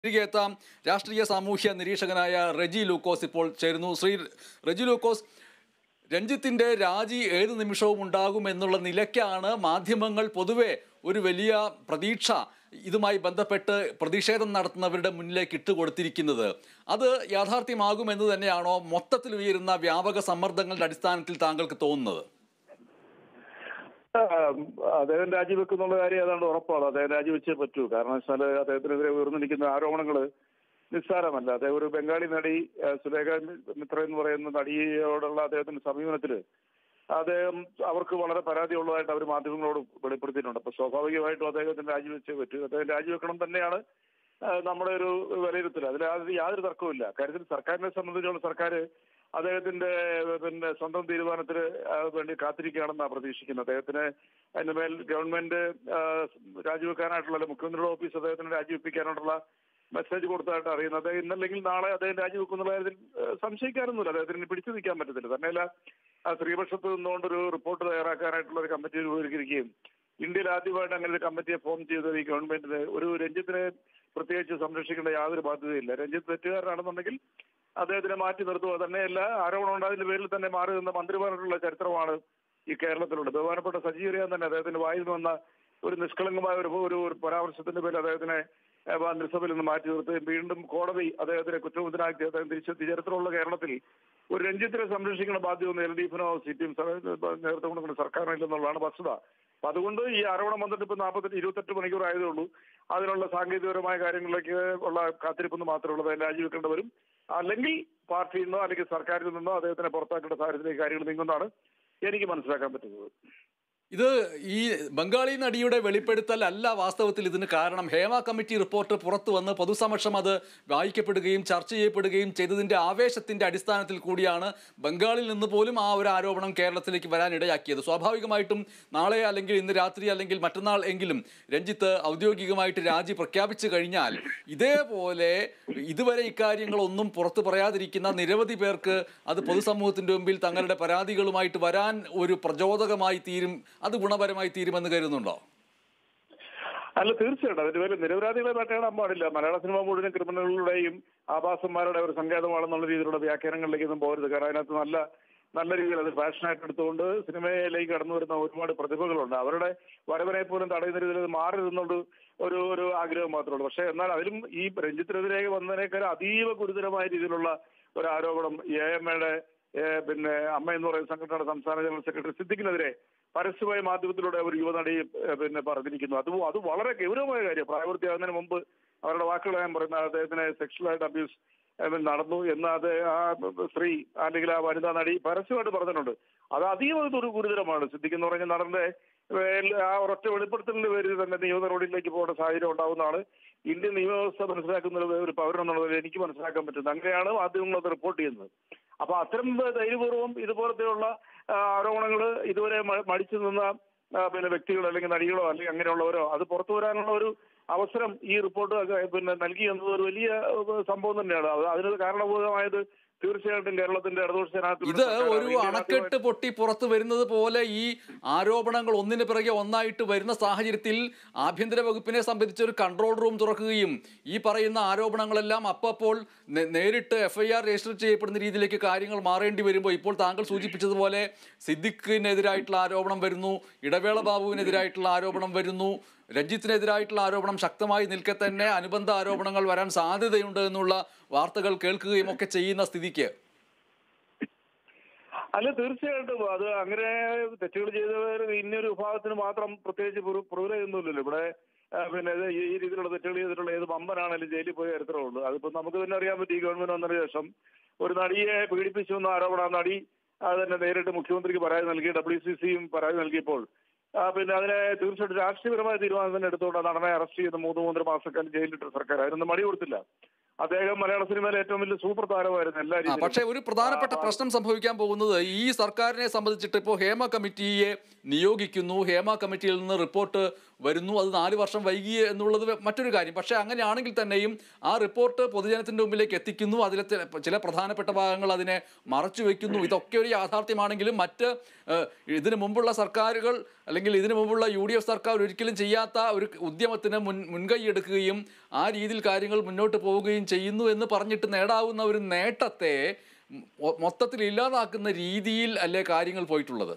തിരികെ എത്താം രാഷ്ട്രീയ സാമൂഹ്യ നിരീക്ഷകനായ റെജി ലൂക്കോസ് ഇപ്പോൾ ചേരുന്നു ശ്രീ റെജി ലൂക്കോസ് രഞ്ജിത്തിന്റെ രാജി ഏത് നിമിഷവും ഉണ്ടാകും എന്നുള്ള നിലയ്ക്കാണ് മാധ്യമങ്ങൾ പൊതുവെ ഒരു വലിയ പ്രതീക്ഷ ഇതുമായി ബന്ധപ്പെട്ട് പ്രതിഷേധം നടത്തുന്നവരുടെ മുന്നിലേക്ക് ഇട്ടുകൊടുത്തിരിക്കുന്നത് അത് യാഥാർത്ഥ്യമാകുമെന്ന് തന്നെയാണോ മൊത്തത്തിൽ ഉയരുന്ന വ്യാപക സമ്മർദ്ദങ്ങളുടെ അടിസ്ഥാനത്തിൽ താങ്കൾക്ക് തോന്നുന്നത് ആ, അദ്ദേഹം രാജിവെക്കുന്നുള്ള കാര്യം ഏതാണ്ട് ഉറപ്പാണ് അദ്ദേഹം രാജിവെച്ചേ പറ്റൂ കാരണം വെച്ചാൽ അദ്ദേഹത്തിനെതിരെ ഉയർന്നിരിക്കുന്ന ആരോപണങ്ങൾ നിസ്സാരമല്ല അദ്ദേഹം ഒരു ബംഗാളി നടി ആ, സുലേഖ മിത്ര എന്ന് പറയുന്ന നടിയോടുള്ള അദ്ദേഹത്തിന്റെ സമീപനത്തില് അദ്ദേഹം അവർക്ക് വളരെ പരാതി ഉള്ളതായിട്ട് അവർ മാധ്യമങ്ങളോട് വെളിപ്പെടുത്തിയിട്ടുണ്ട് അപ്പൊ സ്വാഭാവികമായിട്ടും അദ്ദേഹത്തിന് രാജിവെച്ചേ പറ്റൂ അദ്ദേഹം രാജിവെക്കണം തന്നെയാണ് ആ, നമ്മുടെ ഒരു വിലയിരുത്തൽ അതിൽ യാതൊരു യാതൊരു തർക്കവുമില്ല കാര്യത്തിൽ സർക്കാരിനെ സംബന്ധിച്ചോളം സർക്കാർ അദ്ദേഹത്തിന്റെ പിന്നെ സ്വന്തം തീരുമാനത്തിന് ആ, വേണ്ടി കാത്തിരിക്കുകയാണെന്നാണ് പ്രതീക്ഷിക്കുന്നത് അദ്ദേഹത്തിന് അതിന്റെ മേൽ ഗവൺമെന്റ് ആ, രാജിവെക്കാനായിട്ടുള്ള മുഖ്യമന്ത്രിയുടെ ഓഫീസ് അദ്ദേഹത്തിന് രാജിവെപ്പിക്കാനായിട്ടുള്ള മെസ്സേജ് കൊടുത്തതായിട്ട് അറിയുന്നത് അദ്ദേഹം ഇന്നല്ലെങ്കിൽ നാളെ അദ്ദേഹം രാജിവെക്കുന്നുള്ള കാര്യത്തിൽ ആ, സംശയിക്കാറൊന്നുമില്ല അദ്ദേഹത്തിന് പിടിച്ചു നിൽക്കാൻ പറ്റത്തില്ല തന്നെയല്ല ആ സ്ത്രീപക്ഷത്ത് നിന്നുകൊണ്ടൊരു റിപ്പോർട്ട് തയ്യാറാക്കാനായിട്ടുള്ള ഒരു കമ്മിറ്റി രൂപീകരിക്കുകയും ഇന്ത്യയിൽ ആദ്യമായിട്ട് അങ്ങനെ ഒരു കമ്മിറ്റിയെ ഫോം ചെയ്തത് ഈ ഗവൺമെന്റിന് ഒരു രഞ്ജിത്തിനെ പ്രത്യേകിച്ച് സംരക്ഷിക്കേണ്ട യാതൊരു ബാധ്യതയില്ല രഞ്ജിത്ത് തെറ്റുകാരനാണെന്നുണ്ടെങ്കിൽ അദ്ദേഹത്തിനെ മാറ്റി നിർത്തുക തന്നെയല്ല ആരോപണം ഉണ്ടായതിന്റെ പേരിൽ തന്നെ മാറി നിന്ന മന്ത്രിമാരുടെ ചരിത്രമാണ് ഈ കേരളത്തിലുള്ളത് ബഹുമാനപ്പെട്ട സജീവരിയാൻ തന്നെ അദ്ദേഹത്തിന്റെ വായിൽ നിന്ന് വന്ന ഒരു നിഷ്കളങ്കമായ ഒരു ഒരു ഒരു പരാമർശത്തിന്റെ പേരിൽ അദ്ദേഹത്തിനെ ഏഹ്, മന്ത്രിസഭയിൽ നിന്ന് മാറ്റി നിർത്തുകയും വീണ്ടും കോടതി അദ്ദേഹത്തിനെ കുറ്റമുക്തനാക്കി അദ്ദേഹം തിരിച്ചെത്തി ചരിത്രമുള്ള കേരളത്തിൽ ഒരു രഞ്ജിത്തിനെ സംരക്ഷിക്കുന്ന ബാധ്യത എൽ ഡി എഫിനോ സി പി എം നേതൃത്വം കൊടുക്കുന്ന സർക്കാരിനില്ലെന്നുള്ളതാണ് വസ്തുത അപ്പൊ അതുകൊണ്ട് ഈ ആരോപണം വന്നിട്ട് ഇപ്പൊ നാൽപ്പത്തെട്ട് ഇരുപത്തെട്ട് മണിക്കൂർ ആയതേ ഉള്ളൂ അതിനുള്ള സാങ്കേതികപരമായ കാര്യങ്ങളിലേക്ക് ഉള്ള കാത്തിരിപ്പെന്ന് മാത്രമേ ഉള്ളൂ അദ്ദേഹം രാജിവെക്കേണ്ടി വരും അല്ലെങ്കിൽ പാർട്ടിയിൽ നിന്നോ അല്ലെങ്കിൽ സർക്കാരിൽ നിന്നോ അദ്ദേഹത്തിനെ പുറത്താക്കേണ്ട സാഹചര്യത്തിലേക്ക് കാര്യങ്ങൾ നീങ്ങുന്നതാണ് എനിക്ക് മനസ്സിലാക്കാൻ പറ്റുന്നത് ഇത് ഈ ബംഗാളി നടിയുടെ വെളിപ്പെടുത്തൽ അല്ല വാസ്തവത്തിൽ ഇതിന് കാരണം ഹേമ കമ്മിറ്റി റിപ്പോർട്ട് പുറത്തു വന്ന് പൊതുസമക്ഷം അത് വായിക്കപ്പെടുകയും ചർച്ച ചെയ്യപ്പെടുകയും ചെയ്തതിന്റെ ആവേശത്തിന്റെ അടിസ്ഥാനത്തിൽ കൂടിയാണ് ബംഗാളിൽ നിന്ന് പോലും ആ ഒരു ആരോപണം കേരളത്തിലേക്ക് വരാൻ ഇടയാക്കിയത് സ്വാഭാവികമായിട്ടും നാളെ അല്ലെങ്കിൽ ഇന്ന് രാത്രി അല്ലെങ്കിൽ മറ്റന്നാൾ എങ്കിലും രഞ്ജിത്ത് ഔദ്യോഗികമായിട്ട് രാജി പ്രഖ്യാപിച്ചു കഴിഞ്ഞാൽ ഇതേപോലെ ഇതുവരെ ഇക്കാര്യങ്ങളൊന്നും പുറത്തു പറയാതിരിക്കുന്ന നിരവധി പേർക്ക് അത് പൊതുസമൂഹത്തിന്റെ മുമ്പിൽ തങ്ങളുടെ പരാതികളുമായിട്ട് വരാൻ ഒരു പ്രചോദകമായി തീരും അത് ഗുണപരമായി തീരുമെന്ന് കരുതുന്നുണ്ടോ അല്ല തീർച്ചയായിട്ടും അതിന്റെ പേരിൽ നിരപരാധികളെ വേട്ടയാടാൻ പാടില്ല മലയാള സിനിമ മുഴുവൻ ക്രിമിനലുകളുടെയും ആഭാസന്മാരുടെ ഒരു സങ്കേതമാണെന്നുള്ള രീതിയിലുള്ള വ്യാഖ്യാനങ്ങളിലേക്കൊന്നും പോകരുത് കാരണം അതിനകത്ത് നല്ല നല്ല രീതിയിൽ അത് ഫാഷനായിട്ട് എടുത്തുകൊണ്ട് സിനിമയിലേക്ക് കടന്നു വരുന്ന ഒരുപാട് പ്രതിഭകളുണ്ട് അവരുടെ വരവനെ പോലും തടയുന്ന രീതിയിൽ അത് മാറി നിന്നുള്ള ഒരു ഒരു ആഗ്രഹം മാത്രമേ ഉള്ളൂ പക്ഷേ എന്നാൽ അതിലും ഈ രഞ്ജിത്തിനെതിരെ വന്നതിനേക്കാൾ അതീവ ഗുരുതരമായ രീതിയിലുള്ള ഒരു ആരോപണം എ എം എയുടെ പിന്നെ അമ്മ എന്ന് പറയുന്ന സംഘടനയുടെ സംസ്ഥാന ജനറൽ സെക്രട്ടറി സിദ്ദിഖിനെതിരെ പരസ്യമായ മാധ്യമത്തിലൂടെ ഒരു യുവനടി ഏഹ്, പിന്നെ പറഞ്ഞിരിക്കുന്നു അത് അത് വളരെ ഗൗരവമായ കാര്യം പ്രായപൂർത്തിയാകുന്നതിന് മുമ്പ് അവരുടെ വാക്കുകൾ ഞാൻ പറയുന്ന അദ്ദേഹത്തിന് സെക്ഷലായിട്ട് അബ്യൂസ് നടന്നു എന്ന് അത് ആ സ്ത്രീ അല്ലെങ്കിൽ ആ വനിതാ നടി പരസ്യമായിട്ട് പറഞ്ഞിട്ടുണ്ട് അത് അതീവ ഒരു ഗുരുതരമാണ് സിദ്ദിഖ് എന്ന് പറഞ്ഞ നടന്റെ മേൽ ആ ഒരൊറ്റ വെളിപ്പെടുത്തലിന്റെ പേരിൽ തന്നെ നിയമ നടപടിയിലേക്ക് പോകേണ്ട സാഹചര്യം ഉണ്ടാവുന്നതാണ് ഇന്ത്യൻ നിയമവ്യവസ്ഥ മനസ്സിലാക്കുന്ന ഒരു- ഒരു പൗരൻ എന്നുള്ളതിൽ എനിക്ക് മനസ്സിലാക്കാൻ പറ്റുന്നത് അങ്ങനെയാണ് മാധ്യമങ്ങൾ അത് റിപ്പോർട്ട് ചെയ്യുന്നത് അപ്പൊ അത്തരം ധൈര്യപൂർവ്വം ഇതുപോലത്തെയുള്ള ആരോപണങ്ങൾ ഇതുവരെ മ- മടിച്ചു നിന്ന ആ, പിന്നെ വ്യക്തികളോ അല്ലെങ്കിൽ നടികളോ അല്ലെങ്കിൽ അങ്ങനെയുള്ളവരോ അത് പുറത്തു വരാനുള്ള ഒരു അവസരം ഈ റിപ്പോർട്ട് ഒക്കെ പിന്നെ നൽകി എന്നത് ഒരു വലിയ ഏഹ്, സംഭവം തന്നെയാണ് അത് അതിന് കാരണഭൂതമായത് തീർച്ചയായിട്ടും കേരളത്തിന്റെ ഇടതുപക്ഷ ജനാധിപത്യ ഇത് സർക്കാരാണ്. ഒരു ഇന്ത്യൻ അണക്കെട്ട് പൊട്ടി പുറത്തു വരുന്നത് പോലെ ഈ ആരോപണങ്ങൾ ഒന്നിന് പിറകെ ഒന്നായിട്ട് വരുന്ന സാഹചര്യത്തിൽ ആഭ്യന്തര വകുപ്പിനെ സംബന്ധിച്ച് ഒരു കൺട്രോൾ റൂം തുറക്കുകയും ഈ പറയുന്ന ആരോപണങ്ങളെല്ലാം അപ്പോൾ നേ- നേരിട്ട് എഫ്ഐആർ രജിസ്റ്റർ ചെയ്യപ്പെടുന്ന രീതിയിലേക്ക് കാര്യങ്ങൾ മാറേണ്ടി വരുമ്പോൾ ഇപ്പോൾ താങ്കൾ സൂചിപ്പിച്ചതുപോലെ സിദ്ദിഖിനെതിരായിട്ടുള്ള ആരോപണം വരുന്നു ഇടവേള ബാബുവിനെതിരായിട്ടുള്ള ആരോപണം വരുന്നു രഞ്ജിത്തിനെതിരായിട്ടുള്ള ആരോപണം ശക്തമായി നിൽക്കെ തന്നെ അനുബന്ധ ആരോപണങ്ങൾ വരാൻ സാധ്യതയുണ്ട് എന്നുള്ള വാർത്തകൾ കേൾക്കുകയും ഒക്കെ ചെയ്യുന്ന സ്ഥിതിക്ക് അല്ല തീർച്ചയായിട്ടും അത് അങ്ങനെ തെറ്റുകൾ ചെയ്തവർ ഇന്നൊരു വിഭാഗത്തിന് മാത്രം പ്രത്യേകിച്ച് പ്രിവിലേജൊന്നുമില്ലല്ലോ ഇവിടെ ആ, പിന്നെ ഇത് ഈ രീതിയിലുള്ള തെറ്റുകൾ ചെയ്തിട്ടുള്ള ഏത് മമ്പനാണെങ്കിലും ജയിലിൽ പോയി ചരിത്രമേ ഉള്ളൂ അതിപ്പോ നമുക്ക് തന്നെ അറിയാൻ പറ്റും ഈ ഗവൺമെന്റ് വന്നതിന് ശേഷം ഒരു നടിയെ പീഡിപ്പിച്ചു എന്ന ആരോപണം ആ നടി അത് തന്നെ നേരിട്ട് മുഖ്യമന്ത്രിക്ക് പരാതി നൽകി ഡബ്ല്യു സി സിയും പരാതി നൽകിയപ്പോൾ ആ, പിന്നെ അതിനെ തീർച്ചയായിട്ടും രാഷ്ട്രീയപരമായ തീരുമാനം തന്നെ എടുത്തുകൊണ്ട് ആ നടനെ അറസ്റ്റ് ചെയ്ത് മൂന്ന് മൂന്നര മാസക്കാലം ജയിലിലിട്ട സർക്കാർ അതിനൊന്നും മടി കൊടുത്തില്ല അദ്ദേഹം മലയാള സിനിമയിലെ ഏറ്റവും വലിയ സൂപ്പർ താരമായിരുന്നു എല്ലാ ആ, രീതിയിലും പക്ഷേ ഒരു പ്രധാനപ്പെട്ട പ്രശ്നം സംഭവിക്കാൻ പോകുന്നത് ഈ സർക്കാരിനെ സംബന്ധിച്ചിട്ട് ഇപ്പോൾ ഹേമ കമ്മിറ്റിയെ നിയോഗിക്കുന്നു ഹേമ കമ്മിറ്റിയിൽ നിന്ന് റിപ്പോർട്ട് വരുന്നു അത് നാല് വർഷം വൈകി എന്നുള്ളത് മറ്റൊരു കാര്യം പക്ഷേ അങ്ങനെയാണെങ്കിൽ തന്നെയും ആ റിപ്പോർട്ട് പൊതുജനത്തിൻ്റെ മുമ്പിലേക്ക് എത്തിക്കുന്നു അതിലെ ചില- ചില പ്രധാനപ്പെട്ട ഭാഗങ്ങൾ അതിനെ മറച്ചു വെക്കുന്നു ഇതൊക്കെ ഒരു യാഥാർത്ഥ്യമാണെങ്കിലും മറ്റ് ഏഹ്, ഇതിനു മുമ്പുള്ള സർക്കാരുകൾ അല്ലെങ്കിൽ ഇതിനു മുമ്പുള്ള യു ഡി എഫ് സർക്കാർ ഒരിക്കലും ചെയ്യാത്ത ഒരു ഉദ്യമത്തിന് മുൻ മുൻകൈ എടുക്കുകയും ആ രീതിയിൽ കാര്യങ്ങൾ മുന്നോട്ട് പോവുകയും ചെയ്യുന്നു എന്ന് പറഞ്ഞിട്ട് നേടാവുന്ന ഒരു നേട്ടത്തെ മൊ- മൊത്തത്തിൽ ഇല്ലാതാക്കുന്ന രീതിയിൽ അല്ലേ കാര്യങ്ങൾ പോയിട്ടുള്ളത്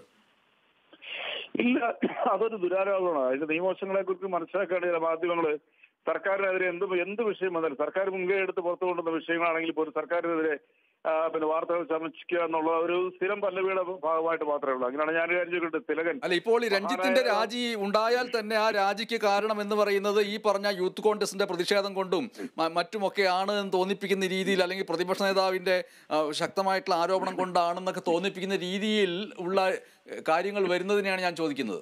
ഇല്ല അതൊരു ദുരാരോപണമാണ് അതിന്റെ നിയമവശങ്ങളെ കുറിച്ച് മനസ്സിലാക്കേണ്ട ചില മാധ്യമങ്ങള് സർക്കാരിനെതിരെ എന്ത് എന്ത് വിഷയം വന്നാലും സർക്കാർ മുൻകൈ എടുത്ത് പുറത്തു കൊണ്ടുവന്ന വിഷയങ്ങളാണെങ്കിൽ പോലും സർക്കാരിനെതിരെ ആ, പിന്നെ വാർത്തകൾ ചമച്ചിക്കുക എന്നുള്ള ഒരു സ്ഥിരം പല്ലവിയുടെ ഭാഗമായിട്ട് മാത്രമേ ഉള്ളൂ അങ്ങനെയാണ് ഞാൻ വിചാരിച്ചിട്ട് തിലകൻ അല്ല ഇപ്പോൾ ഈ രഞ്ജിത്തിന്റെ മഹാനായ- രാജി ഉണ്ടായാൽ തന്നെ ആ രാജിക്ക് കാരണം എന്ന് പറയുന്നത് ഈ പറഞ്ഞ യൂത്ത് കോൺഗ്രസിന്റെ പ്രതിഷേധം കൊണ്ടും മ- മറ്റുമൊക്കെയാണ് എന്ന് തോന്നിപ്പിക്കുന്ന രീതിയിൽ അല്ലെങ്കിൽ പ്രതിപക്ഷ നേതാവിന്റെ ആ, ശക്തമായിട്ടുള്ള ആരോപണം കൊണ്ടാണെന്നൊക്കെ തോന്നിപ്പിക്കുന്ന രീതിയിൽ ഉള്ള ഏഹ്, കാര്യങ്ങൾ വരുന്നതിനെയാണ് ഞാൻ ചോദിക്കുന്നത്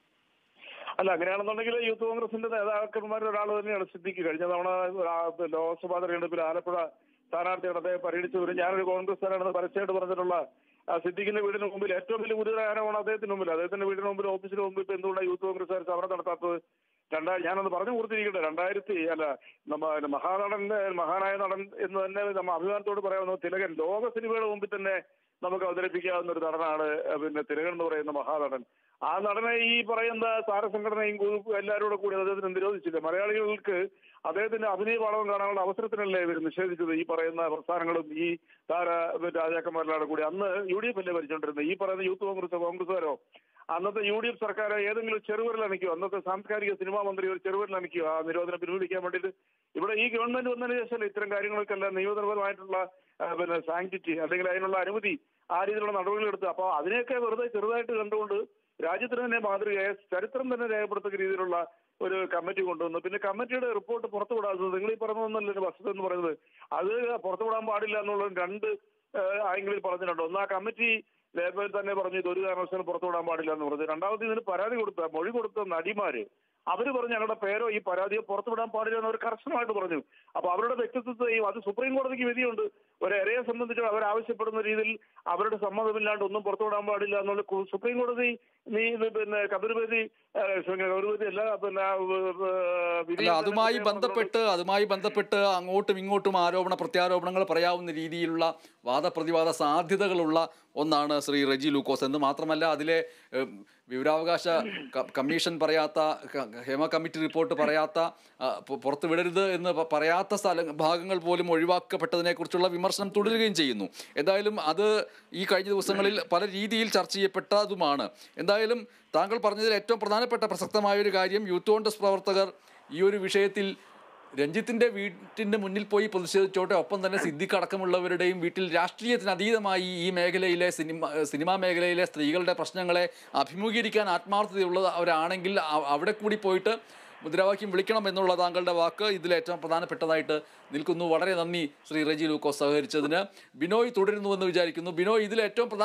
അല്ല അങ്ങനെയാണെന്നുണ്ടെങ്കിൽ യൂത്ത് കോൺഗ്രസിന്റെ നേതാക്കന്മാരിൽ ഒരാൾ തന്നെയാണ് സിദ്ദിഖ് കഴിഞ്ഞ തവണ ആ, ലോക്സഭാ തെരഞ്ഞെടുപ്പിൽ ആലപ്പുഴ സ്ഥാനാർത്ഥിയുടെ അദ്ദേഹം പരിഗണിച്ചവരും ഞാനൊരു കോൺഗ്രസ്സുകാരാണെന്ന് പരസ്യമായിട്ട് പറഞ്ഞിട്ടുള്ള ആ, സിദ്ദിഖിന്റെ വീടിന് മുമ്പിൽ ഏറ്റവും വലിയ ഗുരുതര ആരോപണം അദ്ദേഹത്തിന് മുമ്പിൽ അദ്ദേഹത്തിന്റെ വീടിന് മുമ്പിൽ ഓഫീസിന് മുമ്പിൽ ഇപ്പൊ എന്തുകൊണ്ടാണ് യൂത്ത് കോൺഗ്രസ്സുകാർ സമരം നടത്താത്തത് രണ്ടാ ഞാനൊന്ന് പറഞ്ഞു കൊടുത്തിരിക്കട്ടെ രണ്ടായിരത്തി അല്ല നമ്മ മഹാനടൻ മഹാനായ നടൻ എന്ന് തന്നെ നമ്മ അഭിമാനത്തോട് പറയാവുന്ന തിലകൻ ലോക സിനിമയുടെ മുമ്പിൽ തന്നെ നമുക്ക് അവതരിപ്പിക്കാവുന്ന ഒരു നടനാണ് ഏഹ്, പിന്നെ തിലകൻ എന്ന് പറയുന്ന മഹാനടൻ ആ നടനെ ഈ പറയുന്ന താരസംഘടനയും ഗ്രൂപ്പും എല്ലാവരും കൂടെ കൂടി അദ്ദേഹത്തിന് നിരോധിച്ചില്ല മലയാളികൾക്ക് അദ്ദേഹത്തിന്റെ അഭിനയ പാഠം കാണാനുള്ള അവസരത്തിനല്ലേ ഇവർ നിഷേധിച്ചത് ഈ പറയുന്ന പ്രസ്ഥാനങ്ങളും ഈ താര രാജാക്കന്മാരെല്ലാം കൂടി അന്ന് യു ഡി എഫ് അല്ലേ ഭരിച്ചുകൊണ്ടിരുന്നത് ഈ പറയുന്ന യൂത്ത് കോൺഗ്രസ് കോൺഗ്രസ്സുകാരോ അന്നത്തെ യു ഡി എഫ് സർക്കാർ ഏതെങ്കിലും ചെറുവിരൽ അണിക്കോ അന്നത്തെ സാംസ്കാരിക സിനിമാ മന്ത്രി ഒരു ചെറുവിരൽ അണിക്കോ ആ നിരോധനം പിൻവലിക്കാൻ വേണ്ടിയിട്ട് ഇവിടെ ഈ ഗവൺമെന്റ് വന്നതിന് ശേഷം ഇത്തരം കാര്യങ്ങൾക്കെല്ലാം നിയമപരമായിട്ടുള്ള ആ, പിന്നെ സാങ്ക്ടിറ്റി അല്ലെങ്കിൽ അതിനുള്ള അനുമതി ആ രീതിയിലുള്ള നടപടികൾ എടുത്ത് അപ്പോൾ അതിനെയൊക്കെ വെറുതെ ചെറുതായിട്ട് കണ്ടുകൊണ്ട് രാജ്യത്തിന് തന്നെ മാതൃകയായ ചരിത്രം തന്നെ രേഖപ്പെടുത്തുന്ന രീതിയിലുള്ള ഒരു കമ്മിറ്റി കൊണ്ടുവന്നു പിന്നെ കമ്മിറ്റിയുടെ റിപ്പോർട്ട് പുറത്തുവിടാത്തത് നിങ്ങൾ ഈ പറഞ്ഞതൊന്നല്ല ഒരു വസ്തുത എന്ന് പറയുന്നത് അത് പുറത്തുവിടാൻ പാടില്ല എന്നുള്ള രണ്ട് ആംഗിളിൽ പറഞ്ഞിട്ടുണ്ട് ഒന്ന് ആ കമ്മിറ്റി ലേബൽ തന്നെ പറഞ്ഞു ഇത് ഒരു കാരണവശാലും പുറത്തുവിടാൻ പാടില്ല എന്ന് പറഞ്ഞു രണ്ടാമത് ഇതിന് പരാതി കൊടുത്ത മൊഴി കൊടുത്ത നടിമാര് അവര് പറഞ്ഞു ഞങ്ങളുടെ പേരോ ഈ പരാതിയോ പുറത്തുവിടാൻ പാടില്ല എന്ന് അവർ കർശനമായിട്ട് പറഞ്ഞു അപ്പൊ അവരുടെ വ്യക്തിത്വത്തെയും അത് സുപ്രീം കോടതിക്ക് വിധിയുണ്ട് ഒരു ഇരയെ സംബന്ധിച്ച് അവർ ആവശ്യപ്പെടുന്ന രീതിയിൽ അവരുടെ സമ്മതമില്ലാണ്ട് ഒന്നും പുറത്തുവിടാൻ പാടില്ല എന്നുള്ള കു- സുപ്രീം കോടതി നീ ഇത് പിന്നെ കബീർബേദി കബീർബേദി അല്ല പിന്നെ ആ, ഏഹ്, വിധി അല്ല അതുമായി തന്നെ ബന്ധപ്പെട്ട് അതുമായി ബന്ധപ്പെട്ട് അങ്ങോട്ടും ഇങ്ങോട്ടും ആരോപണ പ്രത്യാരോപണങ്ങൾ പറയാവുന്ന രീതിയിലുള്ള വാദപ്രതിവാദ സാധ്യതകളുള്ള ഒന്നാണ് ശ്രീ റെജി ലൂക്കോസ് എന്ന് മാത്രമല്ല അതിലെ ഏഹ്, വിവരാവകാശ ക- കമ്മീഷൻ പറയാത്ത ക- ഹേമ കമ്മിറ്റി റിപ്പോർട്ട് പറയാത്ത ആ, പു- പുറത്ത് വിടരുത് എന്ന് പ- പറയാത്ത സ്ഥല ഭാഗങ്ങൾ പോലും ഒഴിവാക്കപ്പെട്ടതിനെ കുറിച്ചുള്ള വിമർശനം തുടരുകയും ചെയ്യുന്നു എന്തായാലും അത് ഈ കഴിഞ്ഞ ദിവസങ്ങളിൽ പല രീതിയിൽ ചർച്ച ചെയ്യപ്പെട്ടതുമാണ് എന്തായാലും താങ്കൾ പറഞ്ഞതിൽ ഏറ്റവും പ്രധാനപ്പെട്ട പ്രസക്തമായ ഒരു കാര്യം യൂത്ത് കോൺഗ്രസ് പ്രവർത്തകർ ഈ ഒരു വിഷയത്തിൽ രഞ്ജിത്തിന്റെ വീട്ടിന്റെ മുന്നിൽ പോയി പ്രതിഷേധിച്ചോട്ടെ ഒപ്പം തന്നെ സിദ്ദിഖ് അടക്കമുള്ളവരുടെയും വീട്ടിൽ രാഷ്ട്രീയത്തിന് അതീതമായി ഈ മേഖലയിലെ സിനിമ സിനിമാ മേഖലയിലെ സ്ത്രീകളുടെ പ്രശ്നങ്ങളെ അഭിമുഖീകരിക്കാൻ ആത്മാർത്ഥതയുള്ളവരാണെങ്കിൽ അ- അവിടെ കൂടി പോയിട്ട് മുദ്രാവാക്യം വിളിക്കണം എന്നുള്ള താങ്കളുടെ വാക്ക് ഇതിൽ ഏറ്റവും പ്രധാനപ്പെട്ടതായിട്ട് നിൽക്കുന്നു വളരെ നന്ദി ശ്രീ റെജി ലൂക്കോസ് സഹകരിച്ചതിന് ബിനോയ് തുടരുന്നുവെന്ന് വിചാരിക്കുന്നു ബിനോയ് ഇതിൽ ഏറ്റവും പ്രധാന